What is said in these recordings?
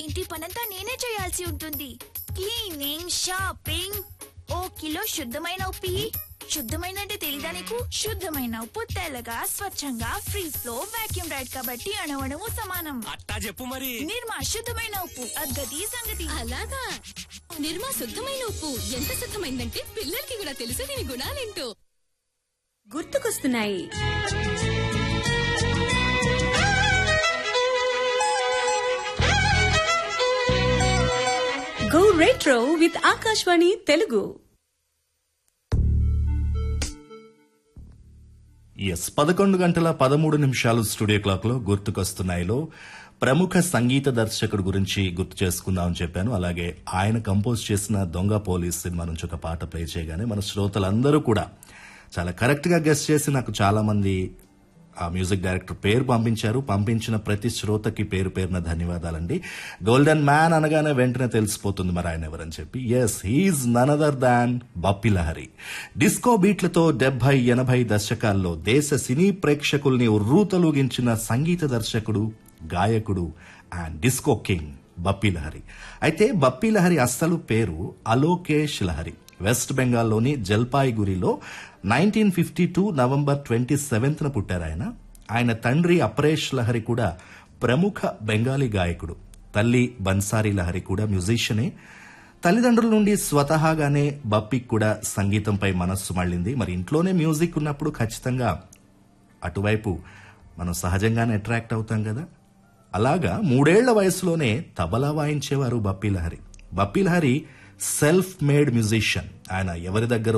ఇంటి పనంతా నేనే చేయాల్సి ఉంటుంది క్లీనింగ్ షాపింగ్ ఓ కిలో శుద్ధమైన ఉప్పు ఇయ్యి. శుద్ధమైన అంటే తెలీదా నీకు శుద్ధమైన ఉప్పు తెల్లగా స్వచ్ఛంగా ఫ్రీ ఫ్లో వాక్యూమ్ రైడ్ కాబట్టి అణవణము సమానం అట్టా చెప్పు మరి నిర్మా శుద్ధమైన ఉప్పు అగ్గది సంగతి అలాగా నిర్మా శుద్ధమైన ఉప్పు ఎంత శుద్ధమైందంటే పిల్లలకి కూడా తెలుసు దీని గుణాలేంటో గుర్తుకొస్తున్నాయి go retro with Akashvani Telugu ఎస్ పదకొండు గంటల పదమూడు నిమిషాలు స్టూడియో క్లాక్ లో గుర్తుకొస్తున్నాయిలో ప్రముఖ సంగీత దర్శకుడు గురించి గుర్తు చేసుకుందామని చెప్పాను అలాగే ఆయన కంపోజ్ చేసిన దొంగ పోలీస్ సినిమా నుంచి ఒక పాట ప్లే చేయగానే మన శ్రోతలందరూ కూడా చాలా కరెక్ట్ గా గెస్ట్ చేసి నాకు చాలా మంది ఆ మ్యూజిక్ డైరెక్టర్ పేరు పంపించారు పంపించిన ప్రతి శ్రోతకి పేరు పేరున ధన్యవాదాలండి గోల్డెన్ మ్యాన్ అనగానే వెంటనే తెలిసిపోతుంది మరి ఆయన ఎవరని చెప్పి yes he is none other than Bappi Lahiri disco బీట్లతో డెబ్బై ఎనభై దశకాల్లో దేశ సినీ ప్రేక్షకుల్ని ఉర్రూతలూగించిన సంగీత దర్శకుడు గాయకుడు and disco king Bappi Lahiri అయితే బప్పి లహరి అస్సలు పేరు అలోకేష్ లహరి వెస్ట్ బెంగాల్లోని జల్పాయిగురిలో nineteen fifty two November twenty సెవెంత్న పుట్టారు ఆయన ఆయన తండ్రి అపరేష్ లహరి కూడా ప్రముఖ బెంగాలీ గాయకుడు తల్లి బన్సారీ లహరి కూడా మ్యూజిషియనే తల్లిదండ్రుల నుండి స్వతహాగానే బప్పికి కూడా సంగీతంపై మనస్సు మళ్ళింది మరి ఇంట్లోనే మ్యూజిక్ ఉన్నప్పుడు ఖచ్చితంగా అటువైపు మనం సహజంగానే అట్రాక్ట్ అవుతాం కదా అలాగా మూడేళ్ల వయసులోనే తబలా వాయించేవారు Bappi Lahiri Bappi Lahiri self made musician ఆయన ఎవరి దగ్గరో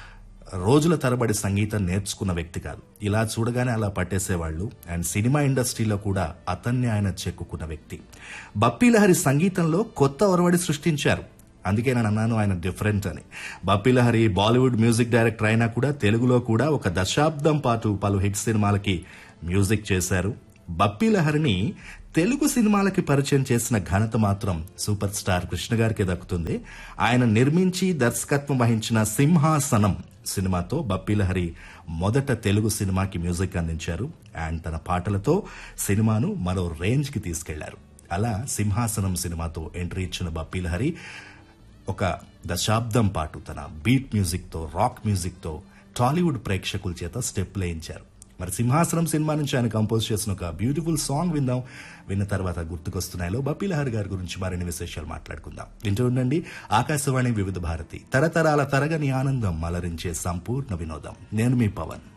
రోజుల తరబడి సంగీతం నేర్చుకున్న వ్యక్తి కాదు ఇలా చూడగానే అలా పట్టేసేవాళ్ళు అండ్ సినిమా ఇండస్ట్రీలో కూడా అతన్ని ఆయన చెక్కుకున్న వ్యక్తి బప్పీ లహరి సంగీతంలో కొత్త ఒరవడి సృష్టించారు అందుకే నేను అన్నాను ఆయన డిఫరెంట్ అని బప్పీ లహరి బాలీవుడ్ మ్యూజిక్ డైరెక్టర్ అయినా కూడా తెలుగులో కూడా ఒక దశాబ్దం పాటు పలు హిట్ సినిమాలకి మ్యూజిక్ చేశారు బప్పీ లహరిని తెలుగు సినిమాలకి పరిచయం చేసిన ఘనత మాత్రం సూపర్ స్టార్ కృష్ణ గారికి దక్కుతుంది ఆయన నిర్మించి దర్శకత్వం వహించిన సింహాసనం సినిమాతో బప్పీ లహరి మొదట తెలుగు సినిమాకి మ్యూజిక్ అందించారు అండ్ తన పాటలతో సినిమాను మరో రేంజ్ కి తీసుకెళ్లారు అలా సింహాసనం సినిమాతో ఎంట్రీ ఇచ్చిన బప్పీ లహరి ఒక దశాబ్దం పాటు తన బీట్ మ్యూజిక్ తో రాక్ మ్యూజిక్ తో టాలీవుడ్ ప్రేక్షకుల చేత స్టెప్ లేయించారు మరి సింహాసనం సినిమా నుంచి ఆయన కంపోజ్ చేసిన ఒక బ్యూటిఫుల్ సాంగ్ విందాం విన్న తర్వాత గుర్తుకొస్తున్నాయిలో బప్పీ లహరి గారి గురించి మరిన్ని విశేషాలు మాట్లాడుకుందాం వింటూ ఉండండి ఆకాశవాణి వివిధ భారతి తరతరాల తరగని ఆనందం మలరించే సంపూర్ణ వినోదం నేను మీ పవన్